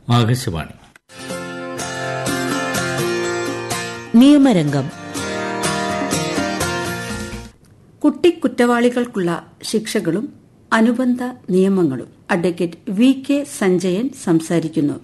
ആകാശവാണി നിയമരംഗം കുട്ടിക്കുറ്റവാളികൾക്കുള്ള ശിക്ഷകളും അനുബന്ധ നിയമങ്ങളും advocate V K Sanjayan സംസാരിക്കുന്നു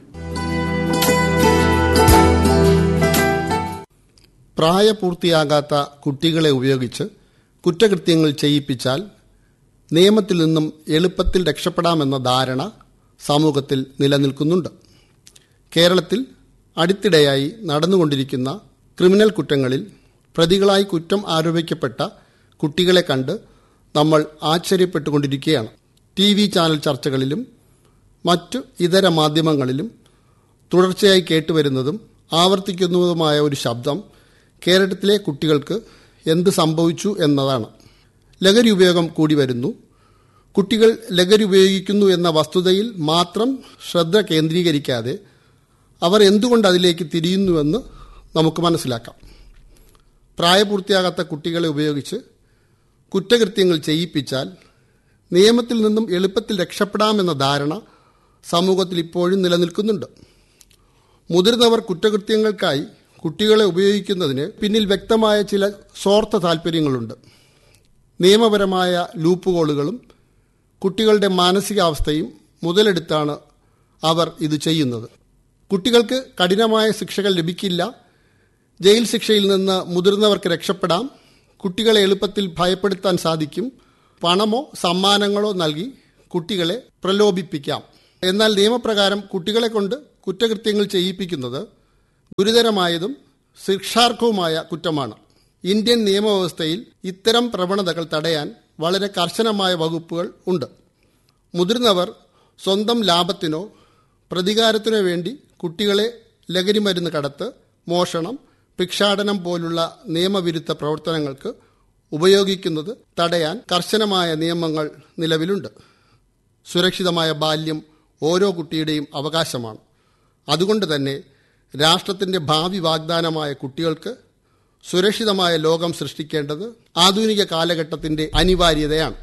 പ്രായപൂർത്തിയാകാത്ത കുട്ടികളെ ഉപയോഗിച്ച് കുറ്റകൃത്യങ്ങൾ ചെയ്യിപ്പിച്ചാൽ നിയമത്തിൽ നിന്നും എളുപ്പത്തിൽ രക്ഷപ്പെടാമെന്ന ധാരണ സമൂഹത്തിൽ നിലനിൽക്കുന്നുണ്ട് കേരളത്തിൽ അടുത്തിടെയായി നടന്നുകൊണ്ടിരിക്കുന്ന ക്രിമിനൽ കുറ്റങ്ങളിൽ പ്രതികളായി കുറ്റം ആരോപിക്കപ്പെട്ട കുട്ടികളെ കണ്ട് നമ്മൾ ആശ്ചര്യപ്പെട്ടുകൊണ്ടിരിക്കുകയാണ് ടി വി ചാനൽ ചർച്ചകളിലും മറ്റു ഇതര മാധ്യമങ്ങളിലും തുടർച്ചയായി കേട്ടുവരുന്നതും ആവർത്തിക്കുന്നതുമായ ഒരു ശബ്ദം കേരളത്തിലെ കുട്ടികൾക്ക് എന്ത് സംഭവിച്ചു എന്നതാണ് ലഹരി ഉപയോഗം കൂടി വരുന്നു കുട്ടികൾ ലഹരി ഉപയോഗിക്കുന്നു എന്ന വസ്തുതയിൽ മാത്രം ശ്രദ്ധ കേന്ദ്രീകരിക്കാതെ അവർ എന്തുകൊണ്ട് അതിലേക്ക് തിരിയുന്നുവെന്ന് നമുക്ക് മനസ്സിലാക്കാം പ്രായപൂർത്തിയാകാത്ത കുട്ടികളെ ഉപയോഗിച്ച് കുറ്റകൃത്യങ്ങൾ ചെയ്യിപ്പിച്ചാൽ നിയമത്തിൽ നിന്നും എളുപ്പത്തിൽ രക്ഷപ്പെടാമെന്ന ധാരണ സമൂഹത്തിൽ ഇപ്പോഴും നിലനിൽക്കുന്നുണ്ട് മുതിർന്നവർ കുറ്റകൃത്യങ്ങൾക്കായി കുട്ടികളെ ഉപയോഗിക്കുന്നതിന് പിന്നിൽ വ്യക്തമായ ചില സ്വാർത്ഥ താൽപ്പര്യങ്ങളുണ്ട് നിയമപരമായ ലൂപ്പുകോളുകളും കുട്ടികളുടെ മാനസികാവസ്ഥയും മുതലെടുത്താണ് അവർ ഇത് ചെയ്യുന്നത് കുട്ടികൾക്ക് കഠിനമായ ശിക്ഷകൾ ലഭിക്കില്ല ജയിൽ ശിക്ഷയിൽ നിന്ന് മുതിർന്നവർക്ക് രക്ഷപ്പെടാം കുട്ടികളെ എളുപ്പത്തിൽ ഭയപ്പെടുത്താൻ സാധിക്കും പണമോ സമ്മാനങ്ങളോ നൽകി കുട്ടികളെ പ്രലോഭിപ്പിക്കാം എന്നാൽ നിയമപ്രകാരം കുട്ടികളെ കൊണ്ട് കുറ്റകൃത്യങ്ങൾ ചെയ്യിപ്പിക്കുന്നത് ഗുരുതരമായതും ശിക്ഷാർഹവുമായ കുറ്റമാണ് ഇന്ത്യൻ നിയമവ്യവസ്ഥയിൽ ഇത്തരം പ്രവണതകൾ തടയാൻ വളരെ കർശനമായ വകുപ്പുകൾ ഉണ്ട് മുതിർന്നവർ സ്വന്തം ലാഭത്തിനോ പ്രതികാരത്തിനോ വേണ്ടി കുട്ടികളെ ലഹരിമരുന്ന് കടത്ത് മോഷണം ഭിക്ഷാടനം പോലുള്ള നിയമവിരുദ്ധ പ്രവർത്തനങ്ങൾക്ക് ഉപയോഗിക്കുന്നത് തടയാൻ കർശനമായ നിയമങ്ങൾ നിലവിലുണ്ട് സുരക്ഷിതമായ ബാല്യം ഓരോ കുട്ടിയുടെയും അവകാശമാണ് അതുകൊണ്ട് തന്നെ രാഷ്ട്രത്തിന്റെ ഭാവി വാഗ്ദാനമായ കുട്ടികൾക്ക് സുരക്ഷിതമായ ലോകം സൃഷ്ടിക്കേണ്ടത് ആധുനിക കാലഘട്ടത്തിന്റെ അനിവാര്യതയാണ്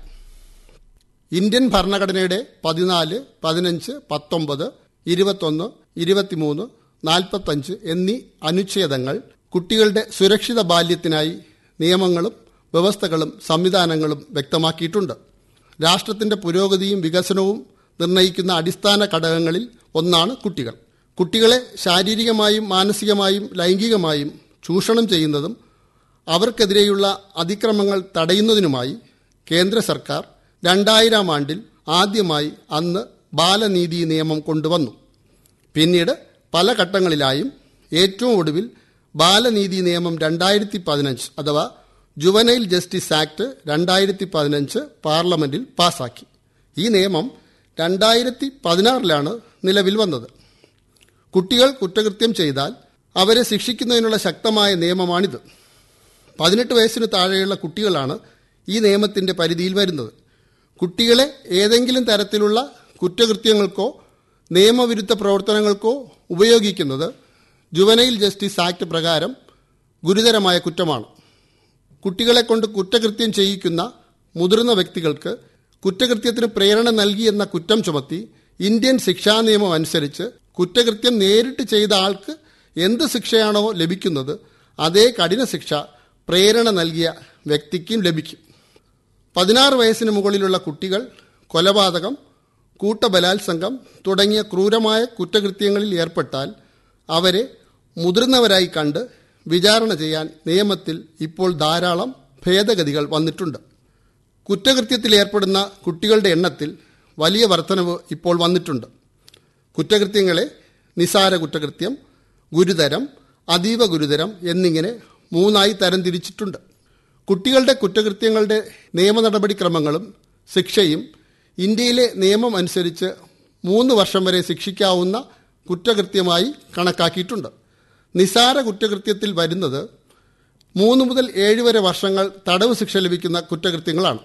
ഇന്ത്യൻ ഭരണഘടനയുടെ പതിനാല് പതിനഞ്ച് പത്തൊമ്പത് ഇരുപത്തൊന്ന് ഇരുപത്തിമൂന്ന് നാൽപ്പത്തഞ്ച് എന്നീ അനുച്ഛേദങ്ങൾ കുട്ടികളുടെ സുരക്ഷിത ബാല്യത്തിനായി നിയമങ്ങളും വ്യവസ്ഥകളും സംവിധാനങ്ങളും വ്യക്തമാക്കിയിട്ടുണ്ട് രാഷ്ട്രത്തിന്റെ പുരോഗതിയും വികസനവും നിർണ്ണയിക്കുന്ന അടിസ്ഥാന ഘടകങ്ങളിൽ ഒന്നാണ് കുട്ടികൾ കുട്ടികളെ ശാരീരികമായും മാനസികമായും ലൈംഗികമായും ചൂഷണം ചെയ്യുന്നതും അവർക്കെതിരെയുള്ള അതിക്രമങ്ങൾ തടയുന്നതിനുമായി കേന്ദ്ര സർക്കാർ രണ്ടായിരം ആണ്ടിൽ ആദ്യമായി അന്ന് ബാലനീതി നിയമം കൊണ്ടുവന്നു പിന്നീട് പല ഘട്ടങ്ങളിലായും ഏറ്റവും ഒടുവിൽ ബാലനീതി നിയമം രണ്ടായിരത്തി പതിനഞ്ച് അഥവാ ജുവനൈൽ ജസ്റ്റിസ് ആക്ട് രണ്ടായിരത്തി പതിനഞ്ച് പാർലമെന്റിൽ പാസാക്കി ഈ നിയമം രണ്ടായിരത്തി പതിനാറിലാണ് നിലവിൽ വന്നത് കുട്ടികൾ കുറ്റകൃത്യം ചെയ്താൽ അവരെ ശിക്ഷിക്കുന്നതിനുള്ള ശക്തമായ നിയമമാണിത് പതിനെട്ട് വയസ്സിന് താഴെയുള്ള കുട്ടികളാണ് ഈ നിയമത്തിന്റെ പരിധിയിൽ വരുന്നത് കുട്ടികളെ ഏതെങ്കിലും തരത്തിലുള്ള കുറ്റകൃത്യങ്ങൾക്കോ നിയമവിരുദ്ധ പ്രവർത്തനങ്ങൾക്കോ ഉപയോഗിക്കുന്നത് ജുവനൈൽ ജസ്റ്റിസ് ആക്ട് പ്രകാരം ഗുരുതരമായ കുറ്റമാണ് കുട്ടികളെ കൊണ്ട് കുറ്റകൃത്യം ചെയ്യിക്കുന്ന മുതിർന്ന വ്യക്തികൾക്ക് കുറ്റകൃത്യത്തിന് പ്രേരണ നൽകി എന്ന കുറ്റം ചുമത്തി ഇന്ത്യൻ ശിക്ഷാ നിയമം അനുസരിച്ച് കുറ്റകൃത്യം നേരിട്ട് ചെയ്ത ആൾക്ക് എന്ത് ശിക്ഷയാണോ ലഭിക്കുന്നത് അതേ കഠിന ശിക്ഷ പ്രേരണ നൽകിയ വ്യക്തിക്കും ലഭിക്കും പതിനാറ് വയസ്സിന് മുകളിലുള്ള കുട്ടികൾ കൊലപാതകം കൂട്ടബലാത്സംഗം തുടങ്ങിയ ക്രൂരമായ കുറ്റകൃത്യങ്ങളിൽ ഏർപ്പെട്ടാൽ അവരെ മുതിർന്നവരായി കണ്ട് വിചാരണ ചെയ്യാൻ നിയമത്തിൽ ഇപ്പോൾ ധാരാളം ഭേദഗതികൾ വന്നിട്ടുണ്ട് കുറ്റകൃത്യത്തിൽ ഏർപ്പെടുന്ന കുട്ടികളുടെ എണ്ണത്തിൽ വലിയ വർധനവ് ഇപ്പോൾ വന്നിട്ടുണ്ട് കുറ്റകൃത്യങ്ങളെ നിസാര കുറ്റകൃത്യം ഗുരുതരം അതീവ ഗുരുതരം എന്നിങ്ങനെ മൂന്നായി തരംതിരിച്ചിട്ടുണ്ട് കുട്ടികളുടെ കുറ്റകൃത്യങ്ങളുടെ നിയമ നടപടിക്രമങ്ങളും ശിക്ഷയും ഇന്ത്യയിലെ നിയമം അനുസരിച്ച് മൂന്ന് വർഷം വരെ ശിക്ഷിക്കാവുന്ന കുറ്റകൃത്യമായി കണക്കാക്കിയിട്ടുണ്ട് നിസാര കുറ്റകൃത്യത്തിൽ വരുന്നത് മൂന്ന് മുതൽ ഏഴ് വരെ വർഷങ്ങൾ തടവ് ശിക്ഷ ലഭിക്കുന്ന കുറ്റകൃത്യങ്ങളാണ്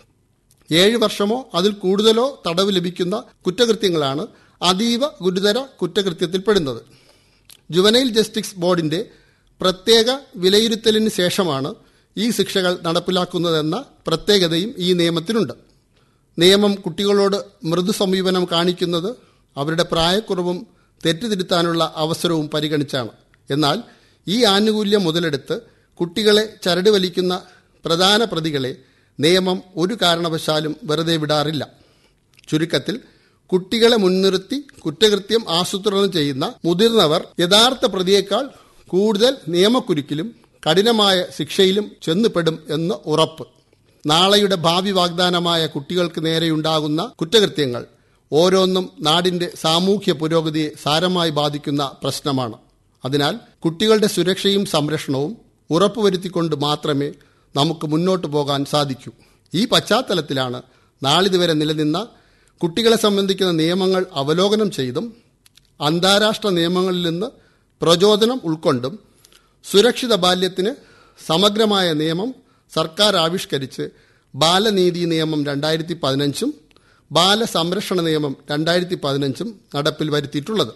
ഏഴ് വർഷമോ അതിൽ കൂടുതലോ തടവ് ലഭിക്കുന്ന കുറ്റകൃത്യങ്ങളാണ് അതീവ ഗുരുതര കുറ്റകൃത്യത്തിൽപ്പെടുന്നത് ജുവനൈൽ ജസ്റ്റിസ് ബോർഡിന്റെ പ്രത്യേക വിലയിരുത്തലിന് ശേഷമാണ് ഈ ശിക്ഷകൾ നടപ്പിലാക്കുന്നതെന്ന പ്രത്യേകതയും ഈ നിയമത്തിനുണ്ട് നിയമം കുട്ടികളോട് മൃദു സമീപനം കാണിക്കുന്നത് അവരുടെ പ്രായക്കുറവും തെറ്റുതിരുത്താനുള്ള അവസരവും പരിഗണിച്ചാണ് എന്നാൽ ഈ ആനുകൂല്യം മുതലെടുത്ത് കുട്ടികളെ ചരട് വലിക്കുന്ന പ്രധാന പ്രതികളെ നിയമം ഒരു കാരണവശാലും വെറുതെ വിടാറില്ല ചുരുക്കത്തിൽ കുട്ടികളെ മുൻനിർത്തി കുറ്റകൃത്യം ആസൂത്രണം ചെയ്യുന്ന മുതിർന്നവർ യഥാർത്ഥ പ്രതിയേക്കാൾ കൂടുതൽ നിയമക്കുരുക്കിലും കഠിനമായ ശിക്ഷയിലും ചെന്നുപെടും എന്ന് ഉറപ്പ് നാളെയുടെ ഭാവി വാഗ്ദാനമായ കുട്ടികൾക്ക് നേരെയുണ്ടാകുന്ന കുറ്റകൃത്യങ്ങൾ ഓരോന്നും നാടിന്റെ സാമൂഹ്യ പുരോഗതിയെ സാരമായി ബാധിക്കുന്ന പ്രശ്നമാണ് അതിനാൽ കുട്ടികളുടെ സുരക്ഷയും സംരക്ഷണവും ഉറപ്പുവരുത്തിക്കൊണ്ട് മാത്രമേ നമുക്ക് മുന്നോട്ടു പോകാൻ സാധിക്കൂ ഈ പശ്ചാത്തലത്തിലാണ് നാളിതുവരെ നിലനിന്ന കുട്ടികളെ സംബന്ധിക്കുന്ന നിയമങ്ങൾ അവലോകനം ചെയ്തും അന്താരാഷ്ട്ര നിയമങ്ങളിൽ നിന്ന് പ്രചോദനം ഉൾക്കൊണ്ടും സുരക്ഷിത ബാല്യത്തിന് സമഗ്രമായ നിയമം സർക്കാർ ആവിഷ്കരിച്ച് ബാലനീതി നിയമം രണ്ടായിരത്തി പതിനഞ്ചും ബാലസംരക്ഷണ നിയമം രണ്ടായിരത്തി പതിനഞ്ചും നടപ്പിൽ വരുത്തിയിട്ടുള്ളത്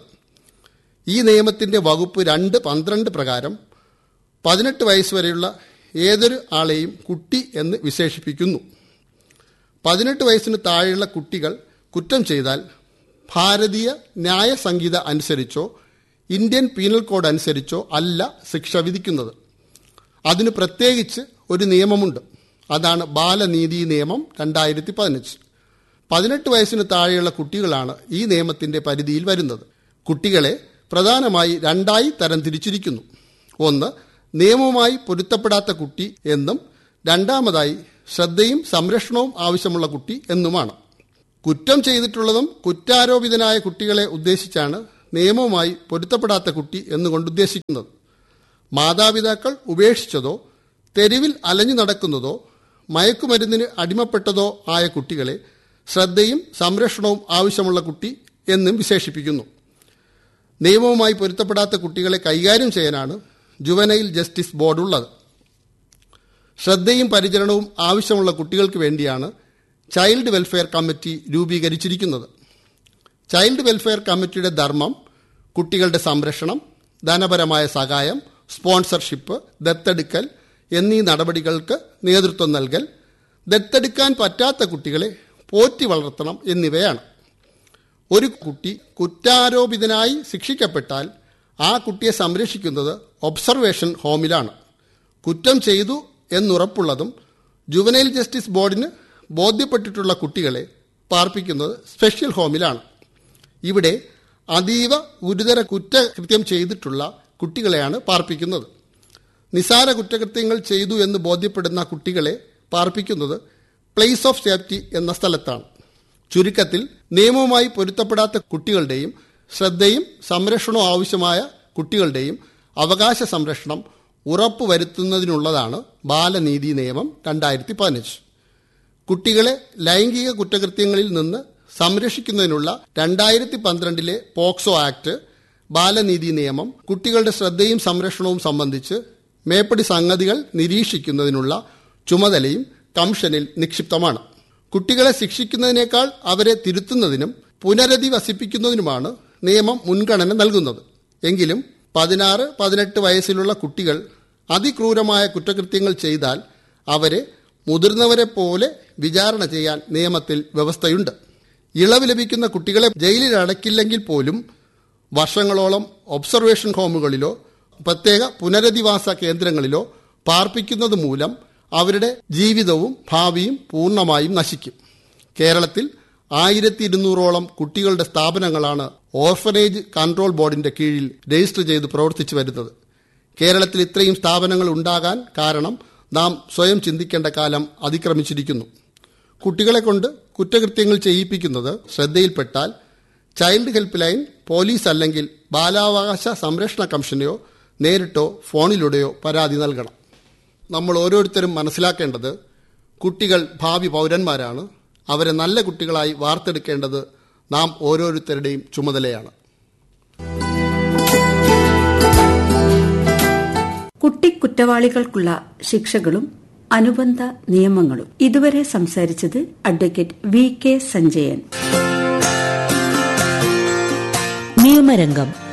ഈ നിയമത്തിന്റെ വകുപ്പ് രണ്ട് പന്ത്രണ്ട് പ്രകാരം പതിനെട്ട് വയസ്സ് വരെയുള്ള ഏതൊരു ആളെയും കുട്ടി എന്ന് വിശേഷിപ്പിക്കുന്നു പതിനെട്ട് വയസ്സിന് താഴെയുള്ള കുട്ടികൾ കുറ്റം ചെയ്താൽ ഭാരതീയ ന്യായ സംഹിത അനുസരിച്ചോ ഇന്ത്യൻ പീനൽ കോഡ് അനുസരിച്ചോ അല്ല ശിക്ഷ വിധിക്കുന്നത് അതിന് പ്രത്യേകിച്ച് ഒരു നിയമമുണ്ട് അതാണ് ബാലനീതി നിയമം രണ്ടായിരത്തി പതിനഞ്ച് പതിനെട്ട് വയസ്സിന് താഴെയുള്ള കുട്ടികളാണ് ഈ നിയമത്തിന്റെ പരിധിയിൽ വരുന്നത് കുട്ടികളെ പ്രധാനമായി രണ്ടായി തരം തിരിച്ചിരിക്കുന്നു ഒന്ന് നിയമവുമായി പൊരുത്തപ്പെടാത്ത കുട്ടി എന്നും രണ്ടാമതായി ശ്രദ്ധയും സംരക്ഷണവും ആവശ്യമുള്ള കുട്ടി എന്നുമാണ് കുറ്റം ചെയ്തിട്ടുള്ളതും കുറ്റാരോപിതനായ കുട്ടികളെ ഉദ്ദേശിച്ചാണ് നിയമവുമായി പൊരുത്തപ്പെടാത്ത കുട്ടി എന്നുകൊണ്ട് ഉദ്ദേശിക്കുന്നത് മാതാപിതാക്കൾ ഉപേക്ഷിച്ചതോ തെരുവിൽ അലഞ്ഞു നടക്കുന്നതോ മയക്കുമരുന്നിന് അടിമപ്പെട്ടതോ ആയ കുട്ടികളെ ശ്രദ്ധയും സംരക്ഷണവും ആവശ്യമുള്ള കുട്ടി എന്നും വിശേഷിപ്പിക്കുന്നു നിയമവുമായി പൊരുത്തപ്പെടാത്ത കുട്ടികളെ കൈകാര്യം ചെയ്യാനാണ് ജുവനൈൽ ജസ്റ്റിസ് ബോർഡ് ഉള്ളത് ശ്രദ്ധയും പരിചരണവും ആവശ്യമുള്ള കുട്ടികൾക്ക് വേണ്ടിയാണ് ചൈൽഡ് വെൽഫെയർ കമ്മിറ്റി രൂപീകരിച്ചിരിക്കുന്നത് ചൈൽഡ് വെൽഫെയർ കമ്മിറ്റിയുടെ ധർമ്മം കുട്ടികളുടെ സംരക്ഷണം ധനപരമായ സഹായം സ്പോൺസർഷിപ്പ് ദത്തെടുക്കൽ എന്നീ നടപടികൾക്ക് നേതൃത്വം നൽകൽ ദത്തെടുക്കാൻ പറ്റാത്ത കുട്ടികളെ പോറ്റി വളർത്തണം എന്നിവയാണ് ഒരു കുട്ടി കുറ്റാരോപിതനായി ശിക്ഷിക്കപ്പെട്ടാൽ ആ കുട്ടിയെ സംരക്ഷിക്കുന്നത് ഒബ്സർവേഷൻ ഹോമിലാണ് കുറ്റം ചെയ്തു എന്നുറപ്പുള്ളതും ജുവനൈൽ ജസ്റ്റിസ് ബോർഡിന് ബോധ്യപ്പെട്ടിട്ടുള്ള കുട്ടികളെ പാർപ്പിക്കുന്നത് സ്പെഷ്യൽ ഹോമിലാണ് ഇവിടെ അതീവ ഗുരുതര കുറ്റകൃത്യം ചെയ്തിട്ടുള്ള കുട്ടികളെയാണ് പാർപ്പിക്കുന്നത് നിസാര കുറ്റകൃത്യങ്ങൾ ചെയ്തു എന്ന് ബോധ്യപ്പെടുന്ന കുട്ടികളെ പാർപ്പിക്കുന്നത് പ്ലേസ് ഓഫ് സേഫ്റ്റി എന്ന സ്ഥലത്താണ് ചുരുക്കത്തിൽ നിയമവുമായി പൊരുത്തപ്പെടാത്ത കുട്ടികളുടെയും ശ്രദ്ധയും സംരക്ഷണവും ആവശ്യമായ കുട്ടികളുടെയും അവകാശ സംരക്ഷണം ഉറപ്പുവരുത്തുന്നതിനുള്ളതാണ് ബാലനീതി നിയമം രണ്ടായിരത്തി പതിനഞ്ച് കുട്ടികളെ ലൈംഗിക കുറ്റകൃത്യങ്ങളിൽ നിന്ന് സംരക്ഷിക്കുന്നതിനുള്ള രണ്ടായിരത്തി പന്ത്രണ്ടിലെ പോക്സോ ആക്ട് ബാലനീതി നിയമം കുട്ടികളുടെ ശ്രദ്ധയും സംരക്ഷണവും സംബന്ധിച്ച് മേപ്പടി സംഗതികൾ നിരീക്ഷിക്കുന്നതിനുള്ള ചുമതലയും കമ്മീഷനിൽ നിക്ഷിപ്തമാണ് കുട്ടികളെ ശിക്ഷിക്കുന്നതിനേക്കാൾ അവരെ തിരുത്തുന്നതിനും പുനരധിവസിപ്പിക്കുന്നതിനുമാണ് നിയമം മുൻഗണന നൽകുന്നത് എങ്കിലും പതിനാറ് പതിനെട്ട് വയസ്സിലുള്ള കുട്ടികൾ അതിക്രൂരമായ കുറ്റകൃത്യങ്ങൾ ചെയ്താൽ അവരെ മുതിർന്നവരെ പോലെ വിചാരണ ചെയ്യാൻ നിയമത്തിൽ വ്യവസ്ഥയുണ്ട് ഇളവ് ലഭിക്കുന്ന കുട്ടികളെ ജയിലിൽ അടയ്ക്കില്ലെങ്കിൽ പോലും വർഷങ്ങളോളം ഒബ്സർവേഷൻ ഹോമുകളിലോ പ്രത്യേക പുനരധിവാസ കേന്ദ്രങ്ങളിലോ പാർപ്പിക്കുന്നത് മൂലം അവരുടെ ജീവിതവും ഭാവിയും പൂർണ്ണമായും നശിക്കും കേരളത്തിൽ ആയിരത്തി ഇരുന്നൂറോളം കുട്ടികളുടെ സ്ഥാപനങ്ങളാണ് ഓർഫനേജ് കൺട്രോൾ ബോർഡിന്റെ കീഴിൽ രജിസ്റ്റർ ചെയ്ത് പ്രവർത്തിച്ചു വരുന്നത് കേരളത്തിൽ ഇത്രയും സ്ഥാപനങ്ങൾ ഉണ്ടാകാൻ കാരണം നാം സ്വയം ചിന്തിക്കേണ്ട കാലം അതിക്രമിച്ചിരിക്കുന്നു കുട്ടികളെ കൊണ്ട് കുറ്റകൃത്യങ്ങൾ ചെയ്യിപ്പിക്കുന്നത് ശ്രദ്ധയിൽപ്പെട്ടാൽ ചൈൽഡ് ഹെൽപ്പ് ലൈൻ പോലീസ് അല്ലെങ്കിൽ ബാലാവകാശ സംരക്ഷണ കമ്മീഷനെയോ നേരിട്ടോ ഫോണിലൂടെയോ പരാതി നൽകണം നമ്മൾ ഓരോരുത്തരും മനസ്സിലാക്കേണ്ടത് കുട്ടികൾ ഭാവി പൗരന്മാരാണ് അവരെ നല്ല കുട്ടികളായി വാർത്തെടുക്കേണ്ടത് നാം ഓരോരുത്തരുടെയും ചുമതലയാണ് കുട്ടിക്കുറ്റവാളികൾക്കുള്ള ശിക്ഷകളും അനുബന്ധ നിയമങ്ങളും ഇതുവരെ സംസാരിച്ചത് അഡ്വക്കേറ്റ് വി കെ സഞ്ജയൻ നിയമരംഗം